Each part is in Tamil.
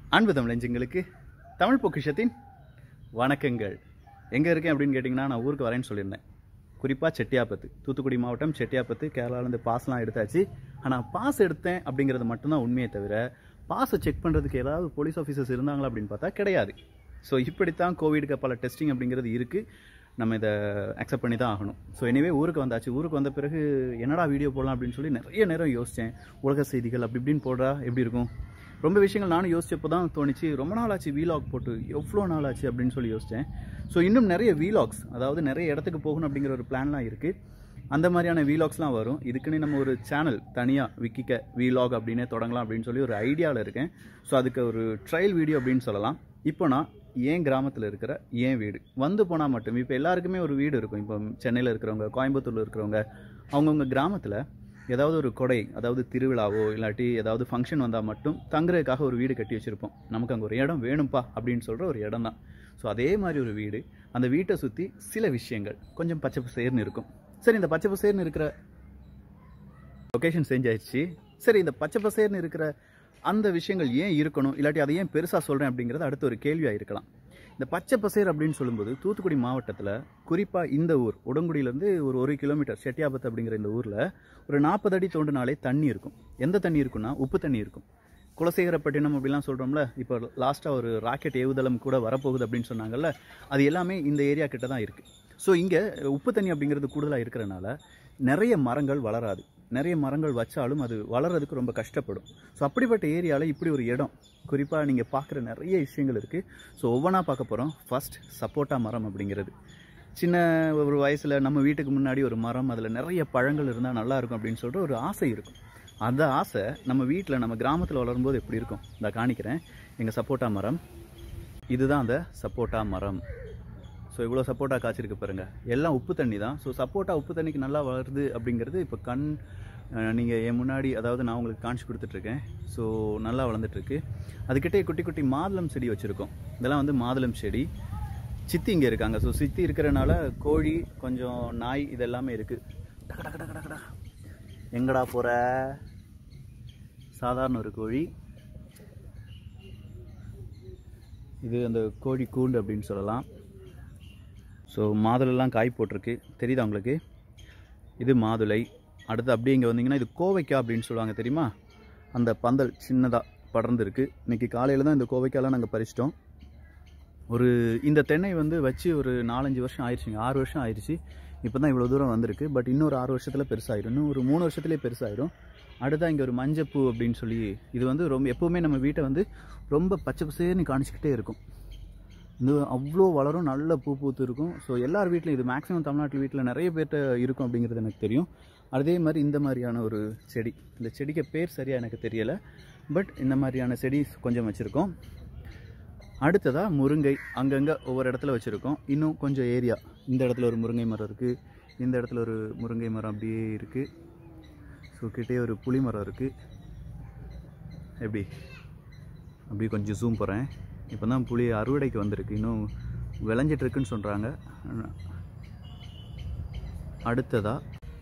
அன்பு தமிழஞ்சுங்களுக்கு தமிழ் பொக்கிஷத்தின் வணக்கங்கள் எங்கே இருக்கேன் அப்படின்னு கேட்டிங்கன்னா நான் ஊருக்கு வரேன்னு சொல்லியிருந்தேன் குறிப்பாக செட்டியாப்பத்து தூத்துக்குடி மாவட்டம் செட்டியாப்பத்து கேரளாவிலேருந்து பாஸ்லாம் எடுத்தாச்சு ஆனால் பாஸ் எடுத்தேன் அப்படிங்கிறது மட்டும்தான் உண்மையே தவிர பாஸை செக் பண்ணுறதுக்கு ஏதாவது போலீஸ் ஆஃபீஸர்ஸ் இருந்தாங்களா அப்படின்னு பார்த்தா கிடையாது ஸோ இப்படித்தான் கோவிடுக்கு பல டெஸ்டிங் அப்படிங்கிறது இருக்குது நம்ம இதை அக்செப்ட் பண்ணி தான் ஆகணும் ஸோ எனிவே ஊருக்கு வந்தாச்சு ஊருக்கு வந்த பிறகு என்னடா வீடியோ போடலாம் அப்படின்னு சொல்லி நிறைய நேரம் யோசித்தேன் உலக செய்திகள் அப்படி இப்படின்னு போடுறா எப்படி இருக்கும் ரொம்ப விஷயங்கள் நானும் யோசிச்சப்போ தான் தோணுச்சு ரொம்ப நாள் ஆச்சு வீலாக் போட்டு எவ்வளோ நாள் ஆச்சு அப்படின்னு சொல்லி யோசித்தேன் ஸோ இன்னும் நிறைய வீலாக்ஸ் அதாவது நிறைய இடத்துக்கு போகணும் அப்படிங்கிற ஒரு பிளான்லாம் இருக்குது அந்த மாதிரியான வீலாக்ஸ்லாம் வரும் இதுக்குன்னு நம்ம ஒரு சேனல் தனியாக விக்கிக்க வீலாக் அப்படின்னே தொடங்கலாம் அப்படின்னு சொல்லி ஒரு ஐடியாவில் இருக்கேன் ஸோ அதுக்கு ஒரு ட்ரையல் வீடியோ அப்படின்னு சொல்லலாம் இப்போ நான் ஏன் கிராமத்தில் இருக்கிற ஏன் வீடு வந்து போனால் மட்டும் இப்போ எல்லாருக்குமே ஒரு வீடு இருக்கும் இப்போ சென்னையில் இருக்கிறவங்க கோயம்புத்தூரில் இருக்கிறவங்க அவங்கவுங்க கிராமத்தில் ஏதாவது ஒரு கொடை அதாவது திருவிழாவோ இல்லாட்டி ஏதாவது ஃபங்க்ஷன் வந்தால் மட்டும் தங்குறதுக்காக ஒரு வீடு கட்டி வச்சுருப்போம் நமக்கு அங்கே ஒரு இடம் வேணும்ப்பா அப்படின்னு சொல்கிற ஒரு இடம் தான் ஸோ அதே மாதிரி ஒரு வீடு அந்த வீட்டை சுற்றி சில விஷயங்கள் கொஞ்சம் பச்சை பசேர்னு இருக்கும் சரி இந்த பச்சை பசேர்னு இருக்கிற லொக்கேஷன் சேஞ்ச் ஆயிடுச்சு சரி இந்த பச்சை பசேர்னு இருக்கிற அந்த விஷயங்கள் ஏன் இருக்கணும் இல்லாட்டி அதை ஏன் பெருசாக சொல்கிறேன் அப்படிங்கிறது அடுத்த ஒரு கேள்வியாக இருக்கலாம் இந்த பச்சை பசேர் அப்படின்னு சொல்லும்போது தூத்துக்குடி மாவட்டத்தில் குறிப்பாக இந்த ஊர் உடங்குடியிலேருந்து ஒரு ஒரு கிலோமீட்டர் செட்டியாபத்து அப்படிங்கிற இந்த ஊரில் ஒரு நாற்பது அடி தோண்டினாலே தண்ணி இருக்கும் எந்த தண்ணி இருக்குன்னா உப்பு தண்ணி இருக்கும் குலசேகரப்பட்டினம் அப்படிலாம் சொல்கிறோம்ல இப்போ லாஸ்ட்டாக ஒரு ராக்கெட் ஏவுதளம் கூட வரப்போகுது அப்படின்னு சொன்னாங்கல்ல அது எல்லாமே இந்த ஏரியா கிட்ட தான் இருக்குது ஸோ இங்கே உப்பு தண்ணி அப்படிங்கிறது கூடுதலாக இருக்கிறனால நிறைய மரங்கள் வளராது நிறைய மரங்கள் வச்சாலும் அது வளர்கிறதுக்கு ரொம்ப கஷ்டப்படும் ஸோ அப்படிப்பட்ட ஏரியாவில் இப்படி ஒரு இடம் குறிப்பாக நீங்கள் பார்க்குற நிறைய விஷயங்கள் இருக்குது ஸோ ஒவ்வொன்றா பார்க்க போகிறோம் ஃபர்ஸ்ட் சப்போட்டா மரம் அப்படிங்கிறது சின்ன ஒரு வயசில் நம்ம வீட்டுக்கு முன்னாடி ஒரு மரம் அதில் நிறைய பழங்கள் இருந்தால் நல்லா இருக்கும் அப்படின்னு சொல்லிட்டு ஒரு ஆசை இருக்கும் அந்த ஆசை நம்ம வீட்டில் நம்ம கிராமத்தில் வளரும்போது எப்படி இருக்கும் நான் காணிக்கிறேன் எங்கள் சப்போட்டா மரம் இதுதான் அந்த சப்போட்டா மரம் ஸோ இவ்வளோ சப்போட்டா காய்ச்சிருக்கு பாருங்க எல்லாம் உப்பு தண்ணி தான் ஸோ சப்போட்டா உப்பு தண்ணிக்கு நல்லா வளருது அப்படிங்கிறது இப்போ கண் நீங்கள் என் முன்னாடி அதாவது நான் உங்களுக்கு காமிச்சு கொடுத்துட்ருக்கேன் ஸோ நல்லா வளர்ந்துட்டுருக்கு அதுக்கிட்டே குட்டி குட்டி மாதுளம் செடி வச்சுருக்கோம் இதெல்லாம் வந்து மாதுளம் செடி சித்தி இங்கே இருக்காங்க ஸோ சித்தி இருக்கிறனால கோழி கொஞ்சம் நாய் இதெல்லாமே இருக்குது டக டக டக டக டக. எங்கடா போகிற சாதாரண ஒரு கோழி இது அந்த கோழி கூண்டு அப்படின்னு சொல்லலாம் ஸோ மாதுளெல்லாம் காய் போட்டிருக்கு தெரியுதா உங்களுக்கு இது மாதுளை அடுத்து அப்படியே இங்கே வந்தீங்கன்னா இது கோவைக்காய் அப்படின்னு சொல்லுவாங்க தெரியுமா அந்த பந்தல் சின்னதாக படர்ந்துருக்கு இன்றைக்கி காலையில் தான் இந்த கோவைக்காயெல்லாம் நாங்கள் பறிச்சிட்டோம் ஒரு இந்த தென்னை வந்து வச்சு ஒரு நாலஞ்சு வருஷம் ஆயிடுச்சுங்க ஆறு வருஷம் ஆயிடுச்சு இப்போ தான் இவ்வளோ தூரம் வந்திருக்கு பட் இன்னும் ஒரு ஆறு வருஷத்தில் பெருசாயிடும் இன்னும் ஒரு மூணு வருஷத்துலேயே பெருசாயிடும் அடுத்தா இங்கே ஒரு மஞ்சப்பூ அப்படின்னு சொல்லி இது வந்து ரொம்ப எப்போவுமே நம்ம வீட்டை வந்து ரொம்ப பச்சை பசேர்னு காணிச்சிக்கிட்டே இருக்கும் இது அவ்வளோ வளரும் நல்ல பூ பூத்து இருக்கும் ஸோ எல்லார் வீட்லையும் இது மேக்ஸிமம் தமிழ்நாட்டில் வீட்டில் நிறைய பேர்கிட்ட இருக்கும் அப்படிங்கிறது எனக்கு தெரியும் அதே மாதிரி இந்த மாதிரியான ஒரு செடி இந்த செடிக்கு பேர் சரியாக எனக்கு தெரியலை பட் இந்த மாதிரியான செடி கொஞ்சம் வச்சுருக்கோம் அடுத்ததாக முருங்கை அங்கங்கே ஒவ்வொரு இடத்துல வச்சுருக்கோம் இன்னும் கொஞ்சம் ஏரியா இந்த இடத்துல ஒரு முருங்கை மரம் இருக்குது இந்த இடத்துல ஒரு முருங்கை மரம் அப்படியே இருக்குது ஸோ கிட்டே ஒரு புளி மரம் இருக்குது எப்படி அப்படியே கொஞ்சம் ஜூம் போகிறேன் இப்போ தான் புளி அறுவடைக்கு வந்திருக்கு இன்னும் விளைஞ்சிட்டு இருக்குன்னு சொல்கிறாங்க அடுத்ததா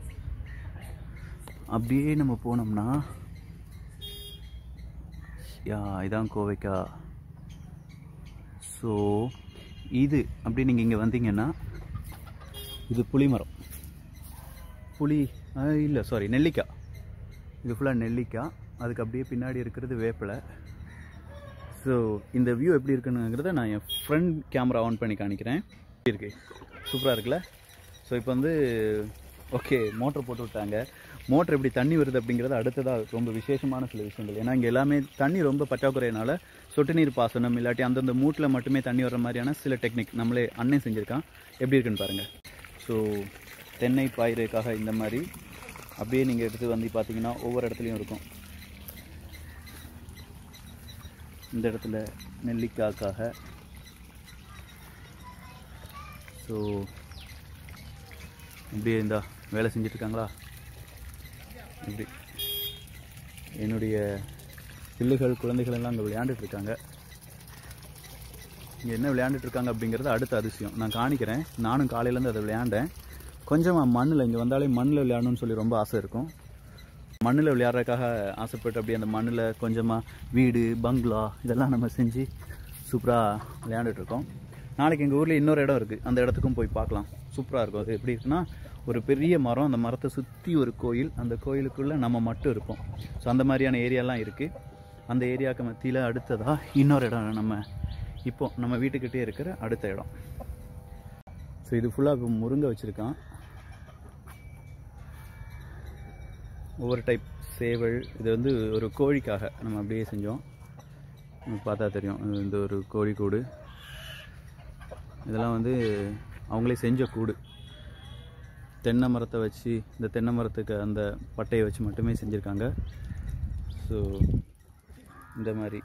அப்படியே நம்ம போனோம்னா யா இதான் கோவைக்கா ஸோ இது அப்படி நீங்கள் இங்கே வந்தீங்கன்னா இது புளி மரம் புளி இல்லை சாரி நெல்லிக்காய் இது ஃபுல்லாக நெல்லிக்காய் அதுக்கு அப்படியே பின்னாடி இருக்கிறது வேப்பிலை ஸோ இந்த வியூ எப்படி இருக்குனுங்கிறத நான் என் ஃப்ரண்ட் கேமரா ஆன் பண்ணி காணிக்கிறேன் எப்படி இருக்கு சூப்பராக இருக்குல்ல ஸோ இப்போ வந்து ஓகே மோட்டர் போட்டு விட்டாங்க மோட்டர் எப்படி தண்ணி வருது அப்படிங்கிறது அடுத்ததாக ரொம்ப விசேஷமான சில விஷயங்கள் ஏன்னா இங்கே எல்லாமே தண்ணி ரொம்ப பற்றாக்குறையினால சொட்டு நீர் பாசனம் இல்லாட்டி அந்தந்த மூட்டில் மட்டுமே தண்ணி வர்ற மாதிரியான சில டெக்னிக் நம்மளே அண்ணன் செஞ்சுருக்கான் எப்படி இருக்குன்னு பாருங்கள் ஸோ தென்னை பாயிறதுக்காக இந்த மாதிரி அப்படியே நீங்கள் எடுத்து வந்து பார்த்தீங்கன்னா ஒவ்வொரு இடத்துலையும் இருக்கும் இந்த இடத்துல நெல்லிக்காய்க்காக ஸோ இப்படியே இந்த வேலை செஞ்சிட்ருக்காங்களா இப்படி என்னுடைய பிள்ளைகள் குழந்தைகள் எல்லாம் அங்கே விளையாண்டுட்டு இருக்காங்க இங்கே என்ன விளையாண்டுட்டு இருக்காங்க அப்படிங்கிறது அடுத்த அதிசயம் நான் காணிக்கிறேன் நானும் காலையிலேருந்து அதை விளையாண்டேன் கொஞ்சமாக மண்ணில் இங்கே வந்தாலே மண்ணில் விளையாடணும்னு சொல்லி ரொம்ப ஆசை இருக்கும் மண்ணில் விளையாடுறதுக்காக ஆசைப்பட்டு அப்படியே அந்த மண்ணில் கொஞ்சமாக வீடு பங்களா இதெல்லாம் நம்ம செஞ்சு சூப்பராக விளையாண்டுட்டு இருக்கோம் நாளைக்கு எங்கள் ஊரில் இன்னொரு இடம் இருக்குது அந்த இடத்துக்கும் போய் பார்க்கலாம் சூப்பராக இருக்கும் அது எப்படி இருக்குன்னா ஒரு பெரிய மரம் அந்த மரத்தை சுற்றி ஒரு கோயில் அந்த கோயிலுக்குள்ளே நம்ம மட்டும் இருப்போம் ஸோ அந்த மாதிரியான ஏரியாலாம் இருக்குது அந்த ஏரியாவுக்கு மத்தியில் அடுத்ததாக இன்னொரு இடம் நம்ம இப்போ நம்ம வீட்டுக்கிட்டே இருக்கிற அடுத்த இடம் ஸோ இது ஃபுல்லாக இப்போ முருங்கை வச்சுருக்கான் ஒவ்வொரு டைப் சேவல் இது வந்து ஒரு கோழிக்காக நம்ம அப்படியே செஞ்சோம் உங்களுக்கு பார்த்தா தெரியும் இது இந்த ஒரு கோழி கூடு இதெல்லாம் வந்து அவங்களே செஞ்ச கூடு தென்னை மரத்தை வச்சு இந்த தென்னை மரத்துக்கு அந்த பட்டையை வச்சு மட்டுமே செஞ்சுருக்காங்க ஸோ இந்த மாதிரி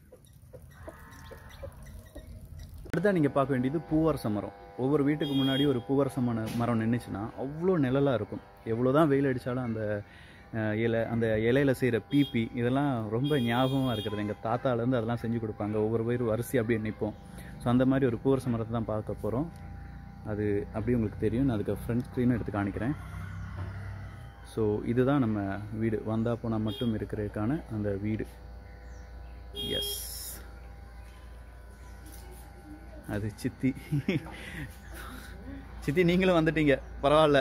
அடுத்தா நீங்கள் பார்க்க வேண்டியது பூவரச மரம் ஒவ்வொரு வீட்டுக்கு முன்னாடி ஒரு பூவரச மர மரம் நின்றுச்சுன்னா அவ்வளோ நிழலாக இருக்கும் எவ்வளோ தான் வெயில் அடித்தாலும் அந்த அஹ், இலை அந்த இலையில செய்கிற பீப்பி இதெல்லாம் ரொம்ப ஞாபகமாக இருக்கிறது எங்கள் தாத்தாலேருந்து அதெல்லாம் செஞ்சு கொடுப்பாங்க ஒவ்வொரு பேர் வரிசை அப்படியே நிற்போம் ஸோ அந்த மாதிரி ஒரு பூவரச மரத்தை தான் பார்க்க போகிறோம் அது அப்படியே உங்களுக்கு தெரியும் நான் அதுக்கு ஃப்ரண்ட் ஸ்க்ரீனும் எடுத்து காணிக்கிறேன் ஸோ இதுதான் நம்ம வீடு வந்தா போனால் மட்டும் இருக்கிறதுக்கான அந்த வீடு எஸ் அது சித்தி சித்தி நீங்களும் வந்துட்டீங்க பரவாயில்ல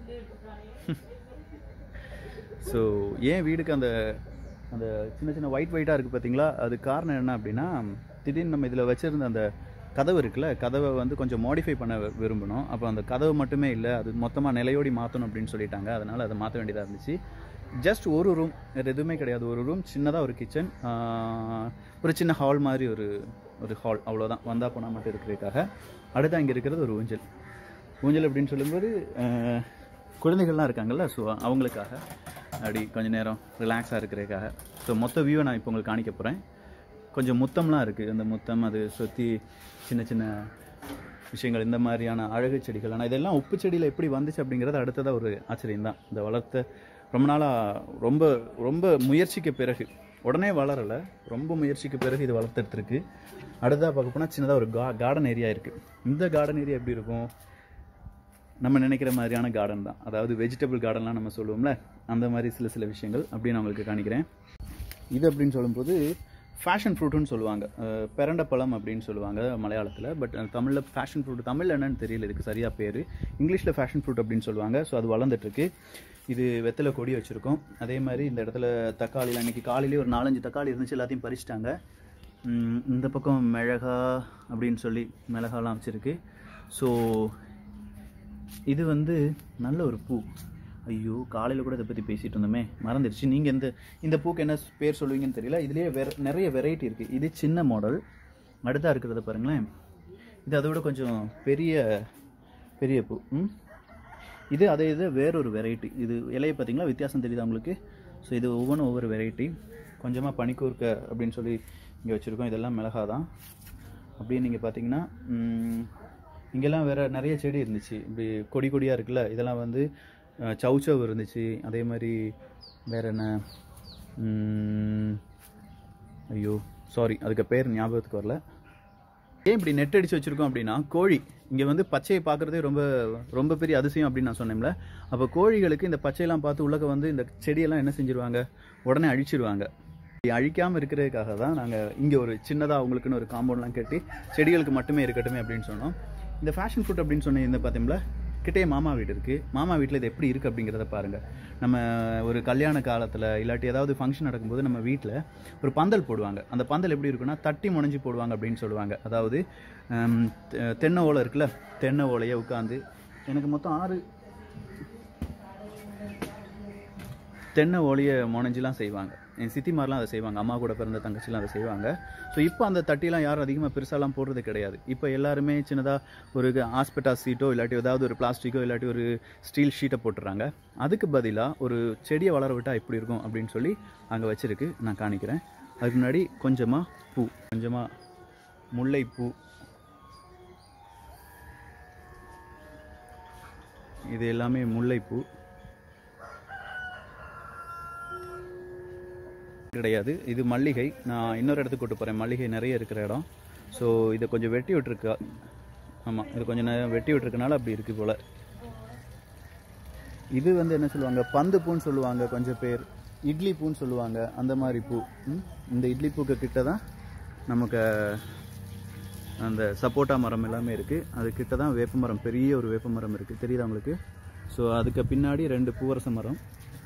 ஸோ ஏன் வீடுக்கு அந்த அந்த சின்ன சின்ன ஒயிட் ஒயிட்டாக இருக்குது பார்த்தீங்களா அது காரணம் என்ன அப்படின்னா திடீர்னு நம்ம இதில் வச்சுருந்த அந்த கதவு இருக்குல்ல கதவை வந்து கொஞ்சம் மாடிஃபை பண்ண வி- விரும்பணும் அப்போ அந்த கதவு மட்டுமே இல்லை அது மொத்தமாக நிலையோடி மாற்றணும் அப்படின்னு சொல்லிட்டாங்க அதனால் அதை மாற்ற வேண்டியதாக இருந்துச்சு ஜஸ்ட் ஒரு ரூம் வேறு எதுவுமே கிடையாது ஒரு ரூம் சின்னதாக ஒரு கிச்சன் ஒரு சின்ன ஹால் மாதிரி ஒரு ஒரு ஹால் அவ்வளோதான் வந்தா போனால் மட்டும் இருக்கிறதுக்காக அடுத்து அங்கே இருக்கிறது ஒரு ஊஞ்சல் ஊஞ்சல் அப்படின்னு சொல்லும்போது ஆஹ், குழந்தைகள்லாம் இருக்காங்கல்ல ஸோ அவங்களுக்காக அப்படி கொஞ்ச நேரம் ரிலாக்ஸாக இருக்கிறதுக்காக ஸோ மொத்த வியூவை நான் இப்போ உங்களுக்கு காணிக்க போகிறேன் கொஞ்சம் முத்தம்லாம் இருக்குது அந்த முத்தம் அது சுற்றி சின்ன சின்ன விஷயங்கள் இந்த மாதிரியான அழகு செடிகள் ஆனால் இதெல்லாம் உப்பு செடியில் எப்படி வந்துச்சு அப்படிங்கிறது அடுத்ததாக ஒரு ஆச்சரியம் தான் இந்த வளர்த்த ரொம்ப நாளாக ரொம்ப ரொம்ப முயற்சிக்கு பிறகு உடனே வளரலை ரொம்ப முயற்சிக்கு பிறகு இது வளர்த்துருக்கு அடுத்ததாக பார்க்க போனால் சின்னதாக ஒரு கா கார்டன் ஏரியா இருக்குது இந்த கார்டன் ஏரியா எப்படி இருக்கும் நம்ம நினைக்கிற மாதிரியான கார்டன் தான் அதாவது வெஜிடபிள் கார்டன்லாம் நம்ம சொல்லுவோம்ல அந்த மாதிரி சில சில விஷயங்கள் அப்படி நான் உங்களுக்கு காணிக்கிறேன் இது அப்படின்னு சொல்லும்போது ஃபேஷன் ஃப்ரூட்டுன்னு சொல்லுவாங்க அஹ், பெரண்ட பழம் அப்படின்னு சொல்லுவாங்க மலையாளத்தில் பட் தமிழில் ஃபேஷன் ஃப்ரூட் தமிழ் என்னன்னு தெரியல இதுக்கு சரியாக பேர் இங்கிலீஷில் ஃபேஷன் ஃப்ரூட் அப்படின்னு சொல்லுவாங்க ஸோ அது வளர்ந்துட்டுருக்கு இது வெத்தலை கொடி வச்சுருக்கோம் அதே மாதிரி இந்த இடத்துல தக்காளிலாம் இன்னைக்கு காலையிலேயே ஒரு நாலஞ்சு தக்காளி இருந்துச்சு எல்லாத்தையும் பறிச்சிட்டாங்க ம், இந்த பக்கம் மிளகா அப்படின்னு சொல்லி மிளகாலாம் வச்சுருக்கு ஸோ இது வந்து நல்ல ஒரு பூ ஐயோ காலையில் கூட இதை பற்றி பேசிகிட்டு இருந்தோமே மறந்துடுச்சு நீங்கள் இந்த இந்த பூக்கு என்ன பேர் சொல்லுவீங்கன்னு தெரியல இதுலேயே வேற நிறைய வெரைட்டி இருக்குது இது சின்ன மாடல் அடுத்தா இருக்கிறத பாருங்களேன் இது அதை விட கொஞ்சம் பெரிய பெரிய பூ ம் இது அதே இது வேறொரு வெரைட்டி இது இலையை பார்த்தீங்களா வித்தியாசம் தெரியுதா உங்களுக்கு ஸோ இது ஒவ்வொன்றும் ஒவ்வொரு வெரைட்டி கொஞ்சமாக பனிக்கூர்க்க அப்படின்னு சொல்லி இங்கே வச்சுருக்கோம் இதெல்லாம் மிளகா தான் அப்படியே நீங்கள் பார்த்தீங்கன்னா ம், இங்கெல்லாம் வேற நிறைய செடி இருந்துச்சு இப்படி கொடி கொடியாக இருக்குல்ல இதெல்லாம் வந்து அஹ், சௌச்சவ் இருந்துச்சு அதே மாதிரி வேற என்ன ம், ஐயோ சாரி அதுக்கு பேர் ஞாபகத்துக்கு வரல ஏன் இப்படி நெட் அடிச்சு வச்சிருக்கோம் அப்படின்னா கோழி இங்கே வந்து பச்சையை பார்க்குறதே ரொம்ப ரொம்ப பெரிய அதிசயம் அப்படின்னு நான் சொன்னேன்ல அப்போ கோழிகளுக்கு இந்த பச்சையெல்லாம் பார்த்து உள்ளக்க வந்து இந்த செடியெல்லாம் என்ன செஞ்சிருவாங்க உடனே அழிச்சிருவாங்க இப்படி அழிக்காம இருக்கிறதுக்காக தான் நாங்கள் இங்கே ஒரு சின்னதாக அவங்களுக்குன்னு ஒரு காம்பவுண்ட்லாம் கட்டி செடிகளுக்கு மட்டுமே இருக்கட்டுமே அப்படின்னு சொன்னோம் இந்த ஃபேஷன் ஃபுட் அப்படின்னு சொன்ன இந்த பார்த்தீங்களா கிட்டே மாமா வீடு இருக்குது மாமா வீட்டில் இது எப்படி இருக்குது அப்படிங்கிறத பாருங்கள் நம்ம ஒரு கல்யாண காலத்தில் இல்லாட்டி ஏதாவது ஃபங்க்ஷன் நடக்கும்போது நம்ம வீட்டில் ஒரு பந்தல் போடுவாங்க அந்த பந்தல் எப்படி இருக்குன்னா தட்டி முனைஞ்சு போடுவாங்க அப்படின்னு சொல்லுவாங்க அதாவது ஹம், தெ- தென்னை ஓலை இருக்குல்ல தென்னை ஓலையை உட்காந்து எனக்கு மொத்தம் ஆறு தென்னை ஓலையை முனைஞ்சிலாம் செய்வாங்க என் சித்திமாரெலாம் அதை செய்வாங்க அம்மா கூட பிறந்த தங்கச்சிலாம் அதை செய்வாங்க ஸோ இப்போ அந்த தட்டிலாம் யாரும் அதிகமாக பெருசாலாம் போடுறது கிடையாது இப்போ எல்லாருமே சின்னதாக ஒரு ஆஸ்பெட்டா சீட்டோ இல்லாட்டி ஏதாவது ஒரு பிளாஸ்டிக்கோ இல்லாட்டி ஒரு ஸ்டீல் ஷீட்டை போட்டுறாங்க அதுக்கு பதிலாக ஒரு செடியை வளர விட்டால் எப்படி இருக்கும் அப்படின்னு சொல்லி அங்கே வச்சிருக்கு நான் காணிக்கிறேன் அதுக்கு முன்னாடி கொஞ்சமாக பூ கொஞ்சமாக முல்லைப்பூ இது எல்லாமே முல்லைப்பூ கிடையாது இது மல்லிகை நான் இன்னொரு இடத்துக்கு கூட்டு போகிறேன் மல்லிகை நிறைய இருக்கிற இடம் ஸோ இதை கொஞ்சம் வெட்டி விட்டுருக்கா ஆமாம் இது கொஞ்சம் நேரம் வெட்டி விட்டுருக்கனால அப்படி இருக்குது போல் இது வந்து என்ன சொல்லுவாங்க பந்து பூன்னு சொல்லுவாங்க கொஞ்சம் பேர் இட்லி பூன்னு சொல்லுவாங்க அந்த மாதிரி பூ ம்? இந்த இட்லி பூக்கு கிட்ட தான் நமக்கு அந்த சப்போட்டா மரம் எல்லாமே இருக்குது அது கிட்ட தான் வேப்ப மரம் பெரிய ஒரு வேப்ப மரம் இருக்குது தெரியுதா உங்களுக்கு ஸோ அதுக்கு பின்னாடி ரெண்டு பூவரச மரம்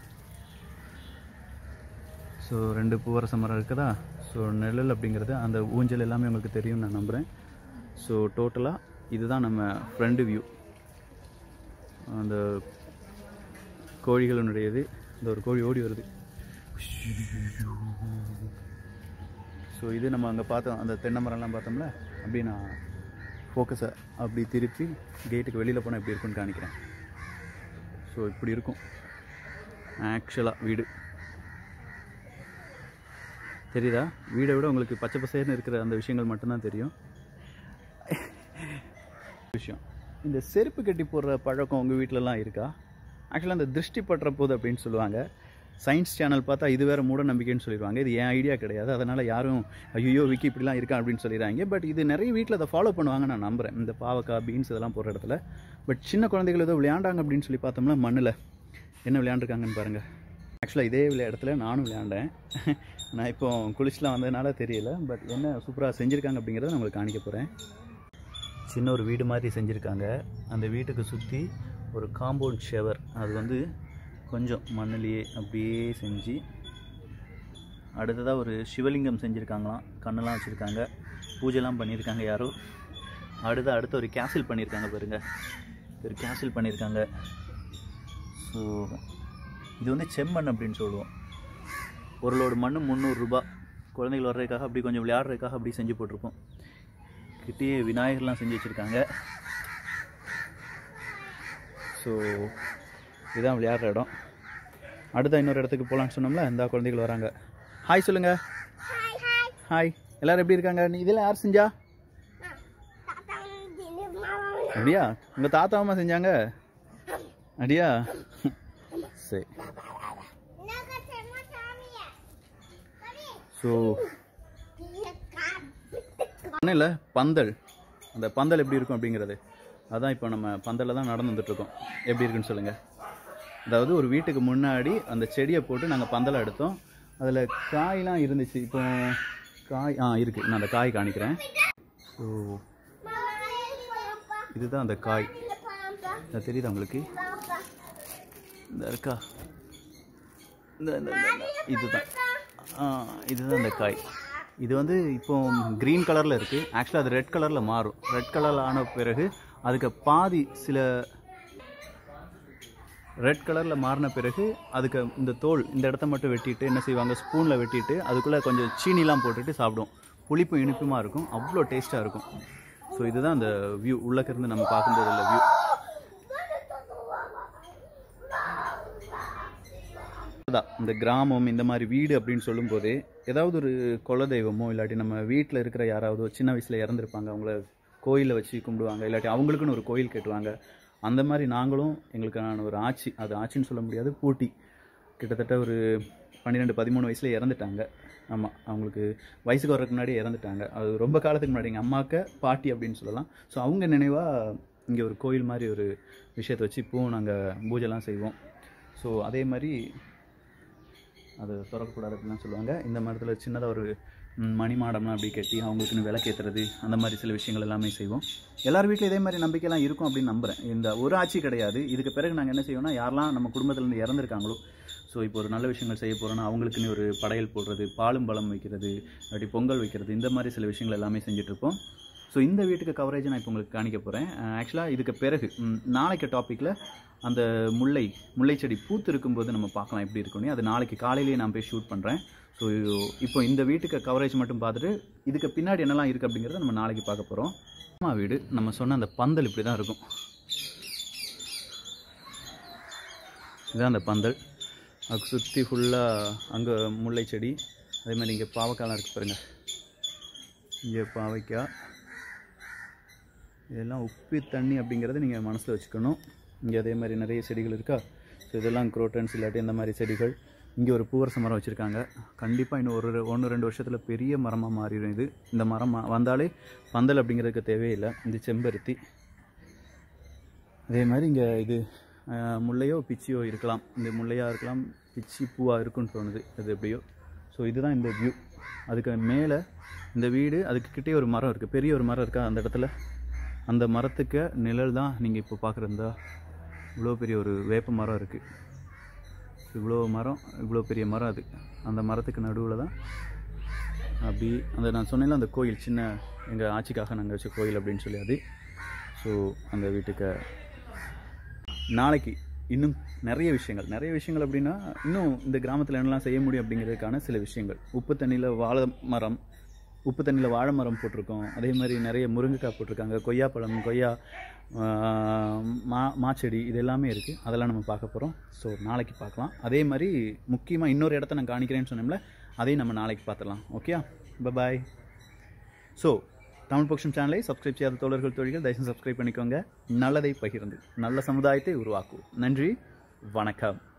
ஸோ ரெண்டு பூவரச மரம் இருக்குதா ஸோ நிழல் அப்படிங்கிறது அந்த ஊஞ்சல் எல்லாமே உங்களுக்கு தெரியும் நான் நம்புகிறேன் ஸோ டோட்டலாக இதுதான் நம்ம ஃப்ரண்ட் வியூ அந்த கோழிகளினுடையது இந்த ஒரு கோழி ஓடி வருது ஸோ இது நம்ம அங்கே பார்த்தோம் அந்த தென்னை மரம்லாம் பார்த்தோம்ல அப்படி நான் ஃபோக்கஸை அப்படி திருப்பி கேட்டுக்கு வெளியில் போனால் எப்படி இருக்குன்னு காணிக்கிறேன் ஸோ இப்படி இருக்கும் ஆக்சுவலாக வீடு தெரியுதா வீடை விட உங்களுக்கு பச்சை பசேர்னு இருக்கிற அந்த விஷயங்கள் மட்டும்தான் தெரியும் விஷயம் இந்த செருப்பு கட்டி போடுற பழக்கம் உங்கள் வீட்டிலலாம் இருக்கா ஆக்சுவலாக அந்த திருஷ்டி பற்ற போது அப்படின்னு சொல்லுவாங்க சயின்ஸ் சேனல் பார்த்தா இது வேறு மூட நம்பிக்கைன்னு சொல்லிடுவாங்க இது என் ஐடியா கிடையாது அதனால் யாரும் ஐயோ விக்கி இப்படிலாம் இருக்கா அப்படின்னு சொல்லிடுறாங்க பட் இது நிறைய வீட்டில் அதை ஃபாலோ பண்ணுவாங்க நான் நம்புகிறேன் இந்த பாவக்காய் பீன்ஸ் இதெல்லாம் போடுற இடத்துல பட் சின்ன குழந்தைகள் ஏதோ விளையாண்டாங்க அப்படின்னு சொல்லி பார்த்தோம்னா மண்ணில் என்ன விளையாண்டுருக்காங்கன்னு பாருங்கள் ஆக்சுவலாக இதே விளையா இடத்துல நானும் விளையாண்டேன் நான் இப்போ குளிச்சுலாம் வந்ததுனால தெரியல பட் என்ன சூப்பராக செஞ்சுருக்காங்க அப்படிங்கிறத நான் உங்களுக்கு காணிக்க போகிறேன் சின்ன ஒரு வீடு மாதிரி செஞ்சுருக்காங்க அந்த வீட்டுக்கு சுற்றி ஒரு காம்பவுண்ட் ஷெவர் அது வந்து கொஞ்சம் மண்ணிலேயே அப்படியே செஞ்சு அடுத்ததாக ஒரு சிவலிங்கம் செஞ்சுருக்காங்களாம் கண்ணெல்லாம் வச்சுருக்காங்க பூஜைலாம் பண்ணியிருக்காங்க யாரோ அடுத்த அடுத்த ஒரு கேசில் பண்ணியிருக்காங்க பாருங்க ஒரு கேசில் பண்ணியிருக்காங்க ஸோ இது வந்து செம்மண் அப்படின்னு சொல்லுவோம் ஒரு லோடு மண் முந்நூறுரூபா குழந்தைகள் வர்றதுக்காக அப்படி கொஞ்சம் விளையாடுறதுக்காக அப்படி செஞ்சு போட்டிருப்போம் கிட்டேயே விநாயகர்லாம் செஞ்சு வச்சுருக்காங்க ஸோ இதுதான் விளையாடுற இடம் அடுத்த இன்னொரு இடத்துக்கு போகலான்னு சொன்னோம்ல இந்த குழந்தைகள் வராங்க ஹாய் சொல்லுங்க ஹாய் எல்லாரும் எப்படி இருக்காங்க நீ இதெல்லாம் யார் செஞ்சா அப்படியா உங்கள் தாத்தா அம்மா செஞ்சாங்க அப்படியா சரி ஸோ ஒன்றும் இல்லை பந்தல் அந்த பந்தல் எப்படி இருக்கும் அப்படிங்கிறது அதான் இப்போ நம்ம பந்தலில் தான் நடந்து வந்துட்டுருக்கோம் எப்படி இருக்குன்னு சொல்லுங்கள் அதாவது ஒரு வீட்டுக்கு முன்னாடி அந்த செடியை போட்டு நாங்கள் பந்தலை எடுத்தோம் அதில் காயெலாம் இருந்துச்சு இப்போ காய் ஆ இருக்குது நான் அந்த காய் காணிக்கிறேன் ஸோ இதுதான் அந்த காய் இது தெரியுதா உங்களுக்கு இந்த இருக்கா இந்த இந்த- இந்த- இதுதான் ஆ, இதுதான் இந்த காய் இது வந்து இப்போ க்ரீன் கலரில் இருக்குது ஆக்சுவலாக அது ரெட் கலரில் மாறும் ரெட் கலரில் ஆன பிறகு அதுக்கு பாதி சில ரெட் கலரில் மாறின பிறகு அதுக்கு இந்த தோல் இந்த இடத்த மட்டும் வெட்டிட்டு என்ன செய்வாங்க ஸ்பூனில் வெட்டிட்டு அதுக்குள்ளே கொஞ்சம் சீனிலாம் போட்டுட்டு சாப்பிடுவோம் புளிப்பும் இனிப்புமா இருக்கும் அவ்வளோ டேஸ்ட்டாக இருக்கும் ஸோ இதுதான் அந்த வியூ உள்ளக்க இருந்து நம்ம பார்க்கும்போது உள்ள வியூ அதான் இந்த கிராமம் இந்த மாதிரி வீடு அப்படின்னு சொல்லும்போதே ஏதாவது ஒரு குலதெய்வமோ இல்லாட்டி நம்ம வீட்டில் இருக்கிற யாராவது சின்ன வயசில் இறந்துருப்பாங்க அவங்கள கோயிலில் வச்சு கும்பிடுவாங்க இல்லாட்டி அவங்களுக்குன்னு ஒரு கோயில் கட்டுவாங்க அந்த மாதிரி நாங்களும் எங்களுக்கான ஒரு ஆட்சி அது ஆட்சின்னு சொல்ல முடியாது போட்டி கிட்டத்தட்ட ஒரு பன்னிரெண்டு பதிமூணு வயசில் இறந்துட்டாங்க ஆமாம் அவங்களுக்கு வயசுக்கு வர்றதுக்கு முன்னாடி இறந்துட்டாங்க அது ரொம்ப காலத்துக்கு முன்னாடி எங்கள் அம்மாக்க பாட்டி அப்படின்னு சொல்லலாம் ஸோ அவங்க நினைவாக இங்கே ஒரு கோயில் மாதிரி ஒரு விஷயத்தை வச்சு இப்போவும் நாங்கள் பூஜைலாம் செய்வோம் ஸோ அதே மாதிரி அது திறக்கக்கூடாது அப்படிலாம் சொல்லுவாங்க இந்த மரத்தில் சின்னதாக ஒரு ம், மணி மாடம்லாம் அப்படி கட்டி அவங்களுக்குன்னு விளக்கேற்றுறது அந்த மாதிரி சில விஷயங்கள் எல்லாமே செய்வோம் எல்லார் வீட்லையும் இதே மாதிரி நம்பிக்கைலாம் இருக்கும் அப்படின்னு நம்புகிறேன் இந்த ஒரு ஆட்சி கிடையாது இதுக்கு பிறகு நாங்கள் என்ன செய்வோம்னா யாரெல்லாம் நம்ம குடும்பத்துலேருந்து இறந்துருக்காங்களோ ஸோ இப்போ ஒரு நல்ல விஷயங்கள் செய்ய போகிறோன்னா அவங்களுக்குன்னு ஒரு படையல் போடுறது பாலும் பழம் வைக்கிறது அப்படி பொங்கல் வைக்கிறது இந்த மாதிரி சில விஷயங்கள் எல்லாமே செஞ்சுட்ருப்போம் ஸோ இந்த வீட்டுக்கு கவரேஜ் நான் இப்போ உங்களுக்கு காணிக்க போகிறேன் ஆக்சுவலாக இதுக்கு பிறகு ம், நாளைக்கு டாப்பிக்கில் அந்த முல்லை முல்லை செடி பூத்து இருக்கும்போது நம்ம பார்க்கலாம் எப்படி இருக்குன்னு அது நாளைக்கு காலையிலேயே நான் போய் ஷூட் பண்ணுறேன் ஸோ இப்போ இந்த வீட்டுக்கு கவரேஜ் மட்டும் பார்த்துட்டு இதுக்கு பின்னாடி என்னெல்லாம் இருக்குது அப்படிங்கிறத நம்ம நாளைக்கு பார்க்க போகிறோம் அம்மா வீடு நம்ம சொன்ன அந்த பந்தல் இப்படி தான் இருக்கும் இதுதான் அந்த பந்தல் அதுக்கு சுற்றி ஃபுல்லாக அங்கே முல்லை செடி அதே மாதிரி இங்கே பாவக்காய்லாம் இருக்குது பாருங்கள் இங்கே பாவைக்காய் இதெல்லாம் உப்பு தண்ணி அப்படிங்கிறத நீங்கள் மனசில் வச்சுக்கணும் இங்கே அதே மாதிரி நிறைய செடிகள் இருக்கா ஸோ இதெல்லாம் குரோட்டன்ஸ் இல்லாட்டி இந்த மாதிரி செடிகள் இங்கே ஒரு பூவரச மரம் வச்சுருக்காங்க கண்டிப்பாக இன்னும் ஒரு ஒன்று ரெண்டு வருஷத்தில் பெரிய மரமாக மாறிடும் இது இந்த மரம் மா- வந்தாலே பந்தல் அப்படிங்கிறதுக்கு தேவையில்லை இந்த செம்பருத்தி அதே மாதிரி இங்கே இது அஹ், முல்லையோ பிச்சியோ இருக்கலாம் இந்த முல்லையாக இருக்கலாம் பிச்சி பூவாக இருக்குன்னு தோணுது அது எப்படியோ ஸோ இதுதான் இந்த வியூ அதுக்கு மேலே இந்த வீடு அதுக்கு கிட்டே ஒரு மரம் இருக்குது பெரிய ஒரு மரம் இருக்கா அந்த இடத்துல அந்த மரத்துக்கு நிழல் தான் நீங்கள் இப்போ பார்க்குற இந்த இவ்வளோ பெரிய ஒரு வேப்ப மரம் இருக்குது இவ்வளோ மரம் இவ்வளோ பெரிய மரம் அது அந்த மரத்துக்கு நடுவில் தான் அப்படி அந்த நான் சொன்னேன்ல அந்த கோயில் சின்ன எங்கள் ஆட்சிக்காக நாங்கள் வச்ச கோயில் அப்படின்னு சொல்லி அது ஸோ அந்த வீட்டுக்கு நாளைக்கு இன்னும் நிறைய விஷயங்கள் நிறைய விஷயங்கள் அப்படின்னா இன்னும் இந்த கிராமத்தில் என்னெல்லாம் செய்ய முடியும் அப்படிங்கிறதுக்கான சில விஷயங்கள் உப்பு தண்ணியில் வாழை மரம் உப்பு தண்ணியில் வாழை மரம் போட்டிருக்கோம் அதே மாதிரி நிறைய முருங்கைக்காய் போட்டிருக்காங்க கொய்யாப்பழம் கொய்யா ஆஹ், மா மாச்செடி இது எல்லாமே இருக்குது அதெல்லாம் நம்ம பார்க்க போகிறோம் ஸோ நாளைக்கு பார்க்கலாம் அதே மாதிரி முக்கியமாக இன்னொரு இடத்த நான் காணிக்கிறேன்னு சொன்னோம்ல அதையும் நம்ம நாளைக்கு பார்த்துடலாம் okay bye so Tamil Paksham சேனலை சப்ஸ்கிரைப் செய்யாத தோழர்கள் தோழிகள் தயவுசெய்து சப்ஸ்கிரைப் பண்ணிக்கோங்க நல்லதை பகிர்ந்து நல்ல சமுதாயத்தை உருவாக்குவோம் நன்றி வணக்கம்